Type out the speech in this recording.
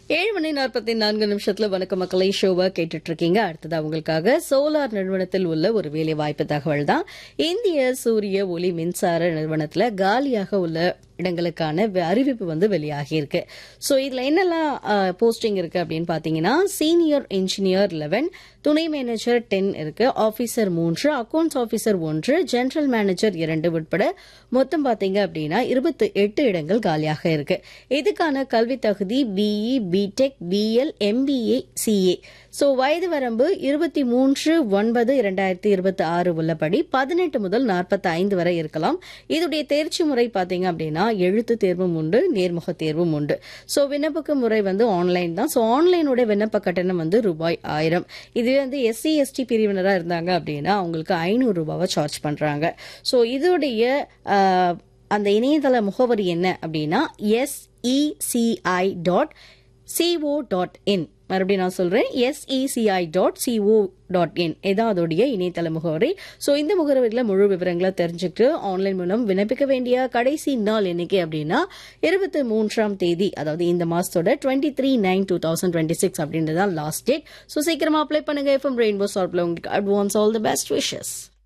ஏழு மணி நாற்பத்தி நான்கு நிமிஷத்துல வணக்க மக்களை ஷோவை கேட்டுட்டு இருக்கீங்க அடுத்ததா உங்களுக்காக சோலார் நிறுவனத்தில் உள்ள ஒரு வேலை வாய்ப்பு தகவல் தான் இந்திய சூரிய ஒளி மின்சார நிறுவனத்துல காலியாக உள்ள இடங்களுக்கான வே- அறிவிப்பு வந்து வெளியாகி இருக்கு ஸோ இதுல என்னெல்லாம் போஸ்டிங் இருக்கு அப்படின்னு பாத்தீங்கன்னா சீனியர் இன்ஜினியர் லெவன் துணை மேனேஜர் டென் இருக்கு ஆபீசர் மூன்று அக்கவுண்ட்ஸ் ஆபீசர் ஒன்று ஜெனரல் மேனேஜர் இரண்டு உட்பட மொத்தம் பாத்தீங்க அப்படின்னா இருபத்தி எட்டு இடங்கள் காலியாக இருக்கு இதுக்கான கல்வி தகுதி BE BTech BL MBA CA so வயது வரம்பு இருபத்தி மூன்று ஒன்பது இரண்டாயிரத்தி இருபத்தி ஆறு உள்ளபடி பதினெட்டு முதல் நாற்பத்தி ஐந்து வரை இருக்கலாம் இதுடைய தேர்ச்சி முறை பாத்தீங்க அப்படின்னா எழுத்து தேர்வும் உண்டு நேர்முக தேர்வும் உண்டு ஸோ விண்ணப்பிக்க முறை வந்து ஆன்லைன் தான் ஸோ ஆன்லைனோட விண்ணப்ப கட்டணம் வந்து ரூபாய் ஆயிரம் இதுவே வந்து எஸ்சி எஸ்டி பிரிவினராக இருந்தாங்க அப்படின்னா அவங்களுக்கு ஐநூறு ரூபாவை சார்ஜ் பண்றாங்க ஸோ இதோடைய ஆஹ், அந்த இணையதள முகவரி என்ன அப்படின்னா SECI dot CO dot in மறுபடியும் நான் சொல்றேன் SECI dot CO dot in இதான் அதோடைய இணையதள முகவரி ஸோ இந்த முகவரியில் முழு விவரங்களை தெரிஞ்சுக்கிட்டு ஆன்லைன் மூலம் விண்ணப்பிக்க வேண்டிய கடைசி நாள் என்னைக்கு அப்படின்னா இருபத்தி மூன்றாம் தேதி அதாவது இந்த மாசத்தோட twenty three nine two thousand twenty six அப்படின்றது தான் லாஸ்ட் டேட் ஸோ சீக்கிரமா அப்ளை பண்ணுங்க எஃப்எம் ரெயின்போ சால்வ்ல உங்களுக்கு advance all the best wishes